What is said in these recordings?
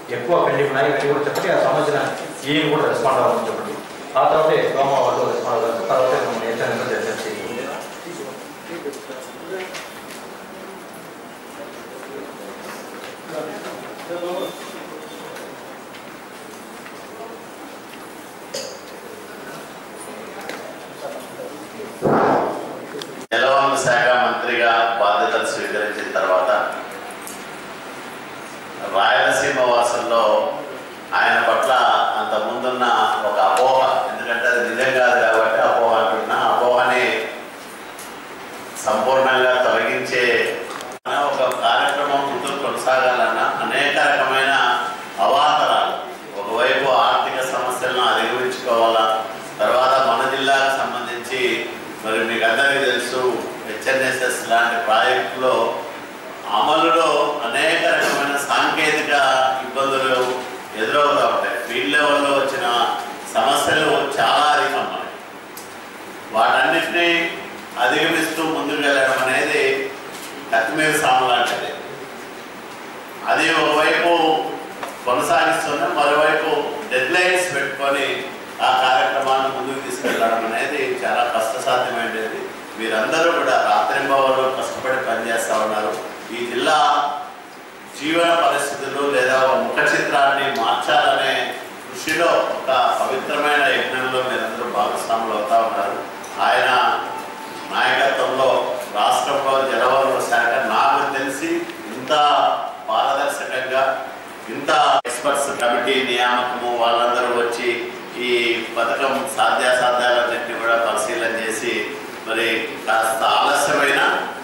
ఎక్కువ పెండింగ్ ఉన్నాయి ఇవన్నీ కూడా చెప్పండి ఆ సంబంధించిన ఈయన కూడా రెస్పాండ్ అవ్వాలని చెప్పండి ఆ తర్వాత సోమ వాళ్ళు రెస్పాండ్ అవ్వాలి తర్వాత మనం ఏ ఛానల్ చేసి జలవనరుల శాఖ మంత్రిగా బాధ్యతలు స్వీకరించిన తర్వాత రాయలసీమ వాసుల్లో ఆయన పట్ల అంత ముందున్న ఒక అపోహ ఎందుకంటే అది నిజం కాదు కాబట్టి అపోహ అంటున్నా అపోహని సంపూర్ణంగా తొలగించే ఒక కార్యక్రమం ముందుకు కొనసాగాలన్నా అనేక రకమైన అవాంతరాలు ఒకవైపు ఆర్థిక సమస్యలను అధిగమించుకోవాలా తర్వాత మన జిల్లాకు సంబంధించి మరి మీకు అందరికీ తెలుసు హెచ్ఎన్ఎస్ఎస్ లాంటి ప్రాజెక్టులో అమలులో అనేక రకమైన సాంకేతిక ఇబ్బందులు ఎదురవుతూ ఉంటాయి ఫీల్డ్ లెవెల్లో వచ్చిన సమస్యలు చాలా అధికం మనకి వాటన్నిటినీ అధిగమిస్తూ ముందుకు వెళ్ళడం అనేది కత్తిమీద సాము లాంటిది అది ఒకవైపు కొనసాగిస్తున్న మరోవైపు డెడ్ లైన్స్ పెట్టుకొని ఆ కార్యక్రమాన్ని ముందుకు తీసుకెళ్ళడం అనేది చాలా కష్టసాధ్యమైనది మీరందరూ కూడా రాత్రింబవళ్ళు కష్టపడి పనిచేస్తూ ఉన్నారు ఈ జిల్లా జీవన పరిస్థితులు లేదా ఒక ముఖ చిత్రాన్ని మార్చాలనే కృషిలో ఒక పవిత్రమైన యజ్ఞంలో మీరందరూ భాగస్వాములు అవుతా ఉన్నారు ఆయన నాయకత్వంలో రాష్ట్రంలో జలవనరుల శాఖ నాకు తెలిసి ఇంత పారదర్శకంగా ఇంత ఎక్స్పర్ట్స్ కమిటీ నియామకము వాళ్ళందరూ వచ్చి ఈ పథకం సాధ్యాసాధ్యాలన్నింటినీ కూడా పరిశీలన చేసి మరి కాస్త ఆలస్యమైన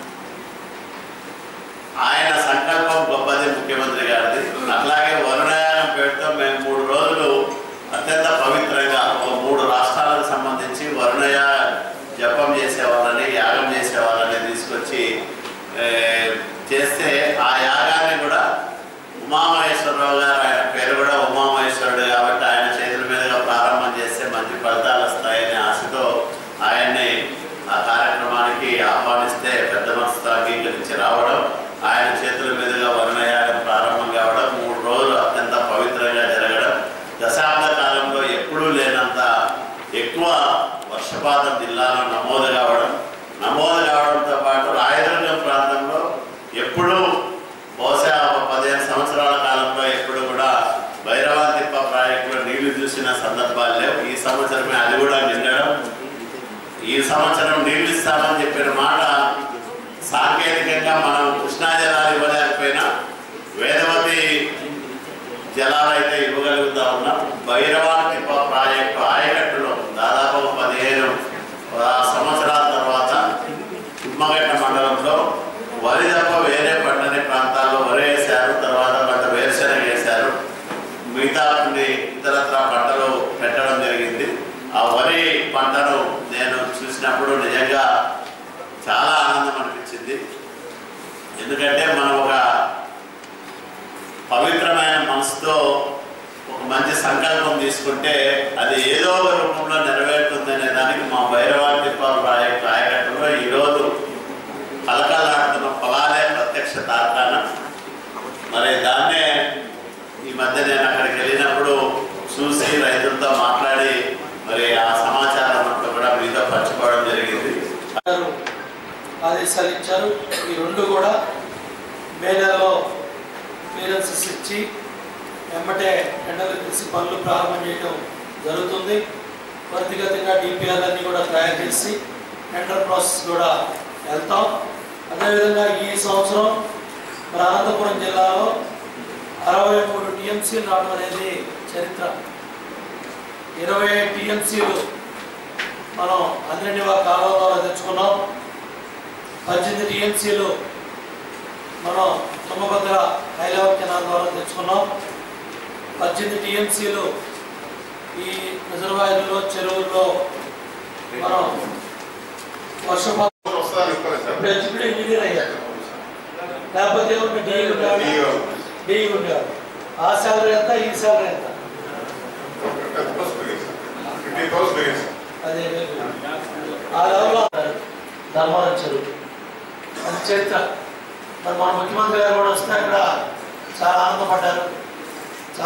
ఆయన సంకల్పం గొప్పది ముఖ్యమంత్రి గారిది అట్లాగే వరుణయానం పేరుతో మేము మూడు రోజులు అత్యంత పవిత్రంగా ఒక మూడు రాష్ట్రాలకు సంబంధించి వరుణయ జపం చేసేవాళ్ళని యాగం చేసేవాళ్ళని తీసుకొచ్చి ఏ, చేస్తే ఆ యాగాన్ని కూడా ఉమామహేశ్వరరావు గారు ఆయన పేరు కూడా ఉమామహేశ్వరుడు కాబట్టి ఆయన చేతుల మీదుగా ప్రారంభం చేస్తే మంచి ఫలితాలు వస్తాయనే ఆశతో ఆయన్ని ఆ కార్యక్రమానికి ఆహ్వానిస్తే పెద్ద మనసుతో అంగీకరించి రావడం ఆయన చేతుల మీదుగా వర్ణయాగం ప్రారంభం కావడం మూడు రోజులు అత్యంత పవిత్రంగా జరగడం దశాబ్ద కాలంలో ఎప్పుడూ లేనంత ఎక్కువ వర్షపాతం జిల్లాలో నమోదు కావడం నమోదు కావడంతో పాటు రాయదుర్గం ప్రాంతంలో ఎప్పుడూ బహుశా ఒక పదిహేను సంవత్సరాల కాలంలో ఎప్పుడు కూడా భైరవాదిప్ప ప్రాజెక్టులో నీళ్లు చూసిన సందర్భాలు లేవు ఈ సంవత్సరమే అది కూడా నిండడం ఈ సంవత్సరం నీళ్లు ఇస్తామని చెప్పిన మాట సాంకేతికంగా మనం కృష్ణా జలాలు ఇవ్వలేకపోయినా వేదవతి జలాలు అయితే ఇవ్వగలుగుతా ఉన్నాం భైరవాతిప్ప ప్రాజెక్టు ఆయకట్టులో దాదాపు ఒక పదిహేను ఆ, సంవత్సరాల తర్వాత ఉమ్మగట్ట మండలంలో వరి తప్ప వేరే పంటని ప్రాంతాల్లో వరి వేశారు తర్వాత పంట వేరుశనగ వేశారు మిగతా నుండి ఇతరత్ర పంటలు పెట్టడం జరిగింది ఆ వరి పంటను నేను చూసినప్పుడు నిజంగా చాలా ఆనందం అనిపించింది ఎందుకంటే మనం ఒక పవిత్రమైన మనసుతో ఒక మంచి సంకల్పం తీసుకుంటే అది ఏదో ఒక రూపంలో నెరవేరుతుందనే దానికి మా భైరవాడి తిప్పాల ప్రాజెక్టు ఆయకట్టులో ఈరోజు కలకలాడుతున్న పొలాలే ప్రత్యక్ష తార్కాన మరి దాన్నే ఈ మధ్య నేను అక్కడికి వెళ్ళినప్పుడు చూసి రైతులతో మాట్లాడి మరి ఆ సమాచారం అంతా కూడా మీతో పంచుకోవడం జరిగింది గారు ఆదేశాలు ఇచ్చారు ఈ రెండు కూడా మే నెలలో క్లియరెన్సెస్ ఇచ్చి వెంబటే టెండర్లు తీసి పనులు ప్రారంభం చేయడం జరుగుతుంది త్వరితగతిగా డిపిఆర్ అన్ని కూడా తయారు చేసి టెండర్ ప్రాసెస్ కూడా వెళ్తాం అదేవిధంగా ఈ సంవత్సరం మన అనంతపురం జిల్లాలో అరవై మూడు టీఎంసీలు రావడం అనేది చరిత్ర ఇరవై టీఎంసీలు మనం అందరినివా కాలువ ద్వారా తెచ్చుకున్నాం పద్దెనిమిది టీఎంసీలు మనం తుంగభద్ర హైలెవెల్ కెనాల్ ద్వారా తెచ్చుకున్నాం పద్దెనిమిది టీఎంసీలు ఈ రిజర్వాయర్లో చెరువుల్లో మనం వర్షపాతం ఇప్పుడు ఎగ్జిక్యూటివ్ ఇంజనీర్ అయ్యారు లేకపోతే ఏమన్నా డిఈ ఉండేవాడు డిఈ ఉండేవాడు ఆ శాలరీ ఎంత ఈ శాలరీ ఎంత అదే ఆ లెవెల్లో ఉన్నారు ధర్మవరం చెరువు అది చరిత్ర మరి మన ముఖ్యమంత్రి గారు కూడా వస్తే అక్కడ చాలా ఆనందపడ్డారు చాలా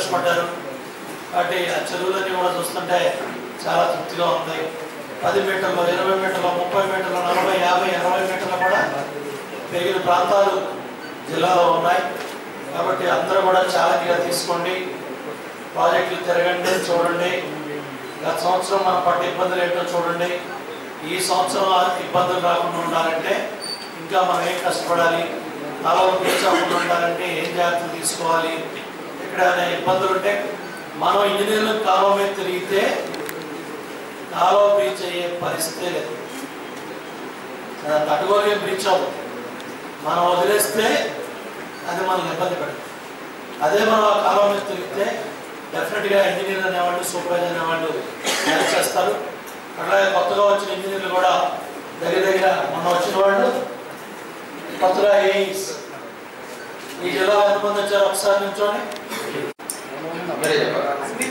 సంతోషపడ్డారు కాబట్టి ఆ చెరువులన్నీ కూడా చూస్తుంటే చాలా తృప్తిగా ఉంది పది మీటర్లు ఇరవై మీటర్లు ముప్పై మీటర్లు నలభై యాభై అరవై మీటర్లు కూడా పెరిగిన ప్రాంతాలు జిల్లాలో ఉన్నాయి కాబట్టి అందరూ కూడా ఛాలెంజ్గా తీసుకోండి ప్రాజెక్టులు తిరగండి చూడండి గత సంవత్సరం మనం పడ్డ ఇబ్బందులు ఏంటో చూడండి ఈ సంవత్సరం ఆ ఇబ్బందులు రాకుండా ఉండాలంటే ఇంకా మనం ఏం కష్టపడాలి నాలో బీచ్ అవ్వకుండా ఉండాలంటే ఏం జాగ్రత్తలు తీసుకోవాలి ఎక్కడైనా ఇబ్బందులు ఉంటే మనం ఇంజనీర్లు కాలువ మీద తిరిగితే కాలువ బ్రీచ్ అయ్యే పరిస్థితే లేదు అది తట్టుకోలేని బ్రీచ్ అవ్వదు మనం వదిలేస్తే అది మనల్ని ఇబ్బంది పెడుతుంది అదే మనం ఆ కాలం మీద తిరిగితే డెఫినెట్గా ఇంజనీర్ అనేవాళ్ళు సూపర్వైజర్ అనేవాళ్ళు హెల్ప్ చేస్తారు అట్లాగే కొత్తగా వచ్చిన ఇంజనీర్లు కూడా దగ్గర దగ్గర మొన్న వచ్చిన వాళ్ళు కొత్తగా ఏఈస్ ఈ జిల్లాలో ఎంతమంది వచ్చారు ఒకసారి నుంచోండి మీరే చెప్పాలి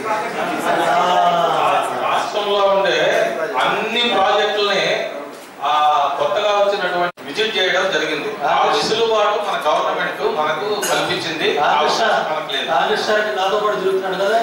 ఆ, రాష్ట్రంలో ఉండే అన్ని ప్రాజెక్టుల్ని ఆ కొత్తగా వచ్చినటువంటి విజిట్ చేయడం జరిగింది ఆ వెసులుబాటు మన గవర్నమెంట్ మనకు కల్పించింది ఆ రామకృష్ణ అవకాశం మనకు లేదు రామకృష్ణ రెడ్డి నాతో పాటు తిరుగుతున్నాడు కదా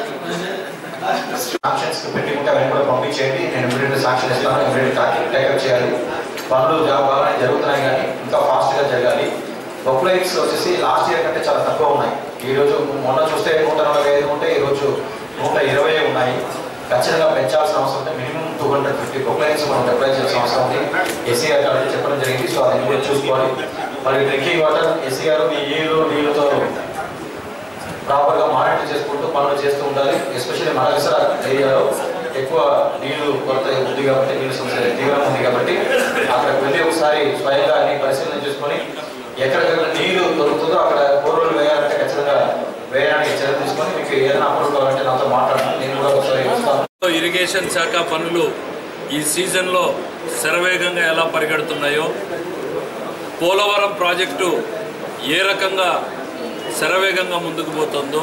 సాంక్షన్స్ పెట్టుకుంటే అవన్నీ కూడా పంపించేయండి నేను ఇమీడియట్ సాంక్షన్ ఇస్తాను ఇమీడియట్ టేకప్ చేయాలి పనులు జా- బాగానే జరుగుతున్నాయి కానీ ఇంకా ఫాస్ట్గా జరగాలి బొక్లైట్స్ వచ్చేసి లాస్ట్ ఇయర్ కంటే చాలా తక్కువ ఉన్నాయి ఈ రోజు మొన్న చూస్తే నూట నలభై ఐదు ఉంటే ఈ రోజు నూట ఇరవై ఉన్నాయి ఖచ్చితంగా పెంచాల్సిన అవసరం ఉంది మినిమం టూ హండ్రెడ్ ఫిఫ్టీ బొక్లైట్స్ మనం అప్లై చేయాల్సిన అవసరం ఉంది ఎస్సీఆర్ కాబట్టి చెప్పడం జరిగింది సో అది కూడా చూసుకోవాలి మరి డ్రింకింగ్ వాటర్ ఎస్సీఆర్ మీ నీళ్ళు నీళ్ళతో ప్రాపర్గా మానిటర్ చేసుకుంటూ పనులు చేస్తూ ఉండాలి ఎస్పెషల్లీ మడగసర ఏరియాలో ఎక్కువ నీళ్లు కొరత ఉంది కాబట్టి నీళ్ళు సమస్య తీవ్రంగా ఉంది కాబట్టి అక్కడికి వెళ్ళి ఒకసారి స్వయంగా అన్ని పరిశీలన చేసుకొని ఎక్కడెక్కడ నీళ్లు దొరుకుతుందో అక్కడ బోర్వెల్ వేయాలంటే ఖచ్చితంగా వేయడానికి చర్య తీసుకొని మీకు ఏదైనా అప్రూవ్ కావాలంటే నాతో మాట్లాడండి నేను కూడా ఒకసారి వస్తాను ఇరిగేషన్ శాఖ పనులు ఈ సీజన్లో శరవేగంగా ఎలా పరిగెడుతున్నాయో పోలవరం ప్రాజెక్టు ఏ రకంగా శరవేగంగా ముందుకు పోతుందో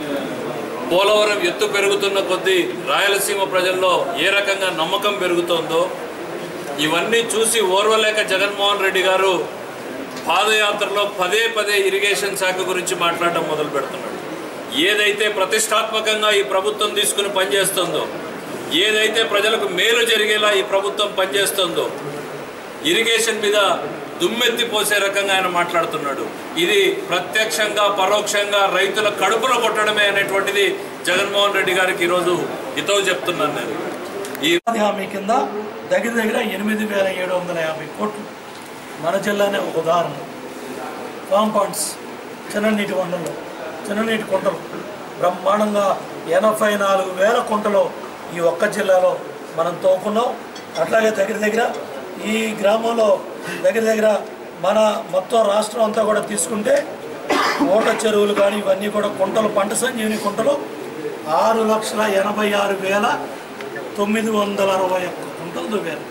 పోలవరం ఎత్తు పెరుగుతున్న కొద్దీ రాయలసీమ ప్రజల్లో ఏ రకంగా నమ్మకం పెరుగుతోందో ఇవన్నీ చూసి ఓర్వలేక జగన్మోహన్ రెడ్డి గారు పాదయాత్రలో పదే పదే ఇరిగేషన్ శాఖ గురించి మాట్లాడడం మొదలు పెడుతున్నాడు ఏదైతే ప్రతిష్టాత్మకంగా ఈ ప్రభుత్వం తీసుకుని పనిచేస్తుందో ఏదైతే ప్రజలకు మేలు జరిగేలా ఈ ప్రభుత్వం పనిచేస్తుందో ఇరిగేషన్ మీద దుమ్మెత్తి పోసే రకంగా ఆయన మాట్లాడుతున్నాడు ఇది ప్రత్యక్షంగా పరోక్షంగా రైతుల కడుపులో కొట్టడమే అనేటువంటిది జగన్మోహన్ రెడ్డి గారికి ఈరోజు హితవు చెప్తున్నాను నేను ఈ ఉపాధి హామీ కింద దగ్గర దగ్గర ఎనిమిది వేల ఏడు వందల యాభై కోట్లు మన జిల్లానే ఒక ఉదాహరణ ఫామ్ పాండ్స్ చిన్ననీటి వండలు చిన్ననీటి కుంటలు బ్రహ్మాండంగా ఎనభై నాలుగు వేల కుంటలు ఈ ఒక్క జిల్లాలో మనం తోకున్నాం అట్లాగే దగ్గర దగ్గర ఈ గ్రామంలో దగ్గర దగ్గర మన మొత్తం రాష్ట్రం అంతా కూడా తీసుకుంటే ఓట చెరువులు కానీ ఇవన్నీ కూడా కుంటలు పంట సంజీవిని కుంటలు ఆరు లక్షల ఎనభై ఆరు వేల తొమ్మిది వందల అరవై ఒక్క కుంటలు దువ్వారు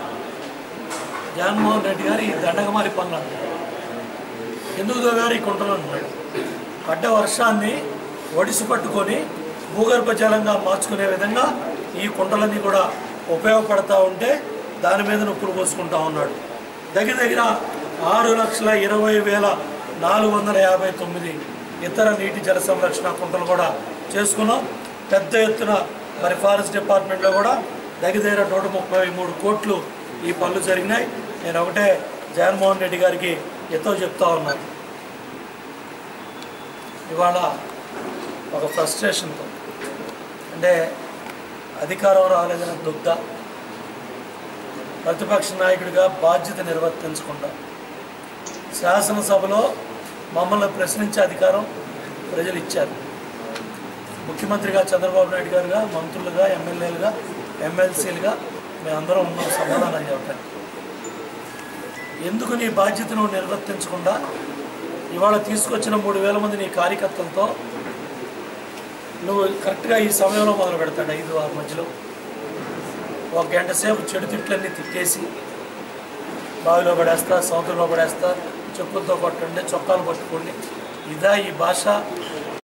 జగన్మోహన్ రెడ్డి గారు ఈ దండగమారి పనులు అంటారు ఎందుకు దువ్వారు ఈ కుంటలు అంటున్నాడు పడ్డ వర్షాన్ని ఒడిసి పట్టుకొని భూగర్భ జలంగా మార్చుకునే విధంగా ఈ కుంటలన్నీ కూడా ఉపయోగపడతా ఉంటే దాని మీద నొప్పులు పోసుకుంటా ఉన్నాడు దగ్గర దగ్గర ఆరు లక్షల ఇరవై వేల నాలుగు వందల యాభై తొమ్మిది ఇతర నీటి జల సంరక్షణ కుంటలు కూడా చేసుకున్నాం పెద్ద ఎత్తున మరి ఫారెస్ట్ డిపార్ట్మెంట్లో కూడా దగ్గర దగ్గర నూట ముప్పై మూడు కోట్లు ఈ పనులు జరిగినాయి నేను ఒకటే జగన్మోహన్ రెడ్డి గారికి ఎంతో చెప్తా ఉన్నాను ఇవాళ ఒక ఫ్రస్ట్రేషన్తో అంటే అధికారం రాలేదని దుగ్ధ ప్రతిపక్ష నాయకుడిగా బాధ్యత నిర్వర్తించకుండా శాసనసభలో మమ్మల్ని ప్రశ్నించే అధికారం ప్రజలు ఇచ్చారు ముఖ్యమంత్రిగా చంద్రబాబు నాయుడు గారుగా మంత్రులుగా ఎమ్మెల్యేలుగా ఎమ్మెల్సీలుగా మేమందరం ఉన్నాం సమాధానం చెప్పండి ఎందుకు నీ బాధ్యతను నిర్వర్తించకుండా ఇవాళ తీసుకొచ్చిన మూడు వేల మంది నీ కార్యకర్తలతో నువ్వు కరెక్ట్గా ఈ సమయంలో మొదలు పెడతాడు ఐదు ఆరు మధ్యలో ఒక గంట సేపు చెడు తిట్లన్నీ తిట్టేసి బావిలో పడేస్తా సముద్రంలో పడేస్తా చెప్పులతో కొట్టండి చొక్కాలు పట్టుకోండి ఇదా ఈ భాష